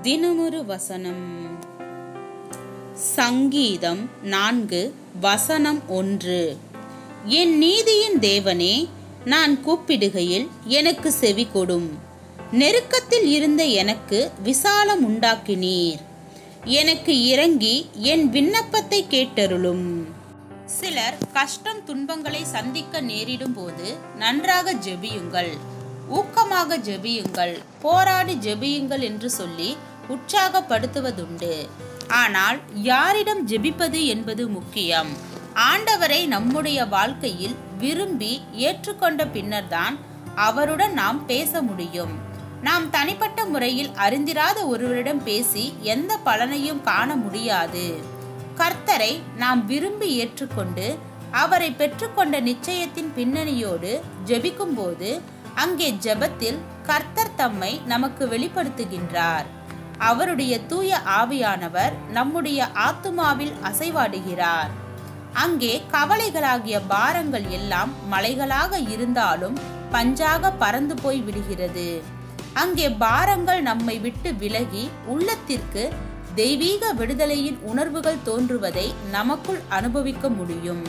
தினமொரு வசனம் சங்கீதம் நான்கு வசனம் ஒன்று என் நீதியின் தேவனே நான் கூப்பிடுகையில் எனக்கு செவி கொடும் நெருக்கத்தில் இருந்த எனக்கு விசாலம் உண்டாக்கினீர் எனக்கு இறங்கி என் விண்ணப்பத்தை கேட்டருளும் சிலர் கஷ்டம் துன்பங்களை சந்திக்க நேரிடும் போது நன்றாக ஜெபியுங்கள் ஊக்கமாக ஜெபியுங்கள் போராடி ஜெபியுங்கள் என்று சொல்லி உற்சாகப்படுத்துவதுண்டு ஆனால் யாரிடம் ஜெபிப்பது என்பது முக்கியம் ஆண்டவரை நம்முடைய வாழ்க்கையில் விரும்பி ஏற்றுக்கொண்ட பின்னர்தான் அவருடன் நாம் பேச முடியும் நாம் தனிப்பட்ட முறையில் அறிந்திராத ஒருவரிடம் பேசி எந்த பலனையும் காண முடியாது கர்த்தரை நாம் விரும்பி ஏற்றுக்கொண்டு அவரை பெற்றுக்கொண்ட நிச்சயத்தின் பின்னணியோடு ஜெபிக்கும்போது அங்கே ஜெபத்தில் கர்த்தர் தம்மை நமக்கு வெளிப்படுத்துகின்றார் அவருடைய தூய ஆவியானவர் நம்முடைய ஆத்துமாவில் அசைவாடுகிறார் அங்கே கவலைகளாகிய பாரங்கள் எல்லாம் மலைகளாக இருந்தாலும் பஞ்சாக பறந்து போய் விடுகிறது அங்கே பாரங்கள் நம்மை விட்டு விலகி உள்ளத்திற்கு தெய்வீக விடுதலையின் உணர்வுகள் தோன்றுவதை நமக்குள் அனுபவிக்க முடியும்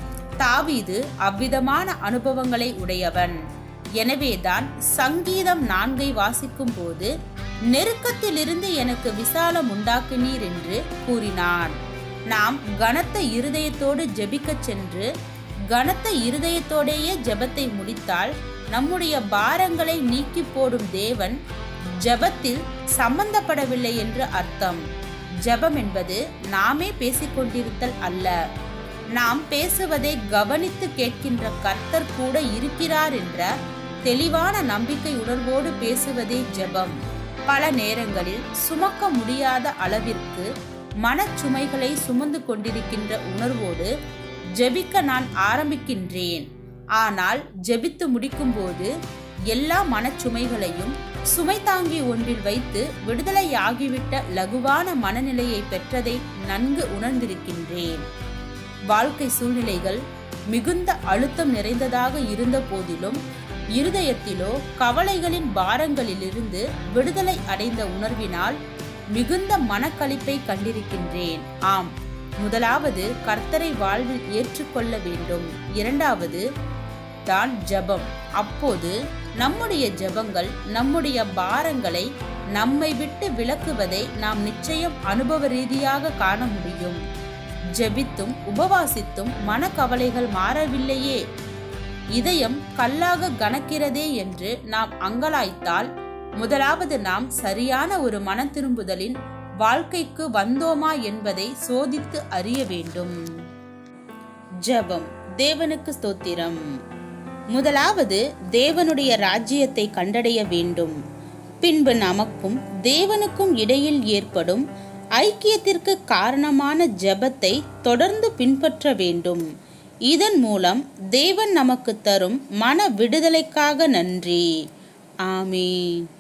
தாவீது அவ்விதமான அனுபவங்களை உடையவன் எனவேதான் சங்கீதம் நான்கை வாசிக்கும் போது நெருக்கத்திலிருந்து எனக்கு விசாலம் உண்டாக்கினீர் என்று கூறினான் நாம் கனத்த இருதயத்தோடு ஜெபிக்கச் சென்று கனத்த இருதயத்தோடேயே ஜெபத்தை முடித்தால் நம்முடைய பாரங்களை நீக்கி போடும் தேவன் ஜெபத்தில் சம்பந்தப்படவில்லை என்று அர்த்தம் ஜெபம் என்பது நாமே பேசிக்கொண்டிருத்தல் அல்ல நாம் பேசுவதை கவனித்து கேட்கின்ற கர்த்தர் கூட இருக்கிறார் என்ற தெளிவான நம்பிக்கை உணர்வோடு பேசுவதே ஜெபம் பல நேரங்களில் சுமக்க முடியாத அளவிற்கு மனச்சுமைகளை சுமந்து கொண்டிருக்கின்ற உணர்வோடு ஜெபிக்க நான் ஆரம்பிக்கின்றேன் ஆனால் ஜெபித்து முடிக்கும்போது எல்லா மனச்சுமைகளையும் சுமை தாங்கி ஒன்றில் வைத்து விடுதலையாகிவிட்ட லகுவான மனநிலையை பெற்றதை நன்கு உணர்ந்திருக்கின்றேன் வாழ்க்கை சூழ்நிலைகள் மிகுந்த அழுத்தம் நிறைந்ததாக இருந்த போதிலும் இருதயத்திலோ கவலைகளின் பாரங்களிலிருந்து விடுதலை அடைந்த உணர்வினால் மிகுந்த மனக்களிப்பை கண்டிருக்கின்றேன் ஆம் முதலாவது கர்த்தரை வாழ்வில் ஏற்றுக்கொள்ள வேண்டும் இரண்டாவது தான் ஜெபம் அப்போது நம்முடைய ஜெபங்கள் நம்முடைய பாரங்களை நம்மை விட்டு விலக்குவதை நாம் நிச்சயம் அனுபவ ரீதியாக காண முடியும் ஜெபித்தும் உபவாசித்தும் மனக்கவலைகள் மாறவில்லையே இதயம் கல்லாக கணக்கிறதே என்று நாம் அங்கலாய்த்தால் முதலாவது நாம் சரியான ஒரு மன திரும்புதலின் வாழ்க்கைக்கு வந்தோமா என்பதை சோதித்து அறிய வேண்டும் ஜெபம் தேவனுக்கு ஸ்தோத்திரம் முதலாவது தேவனுடைய ராஜ்யத்தை கண்டடைய வேண்டும் பின்பு நமக்கும் தேவனுக்கும் இடையில் ஏற்படும் ஐக்கியத்திற்கு காரணமான ஜெபத்தை தொடர்ந்து பின்பற்ற வேண்டும் இதன் மூலம் தேவன் நமக்கு தரும் மன விடுதலைக்காக நன்றி ஆமீன்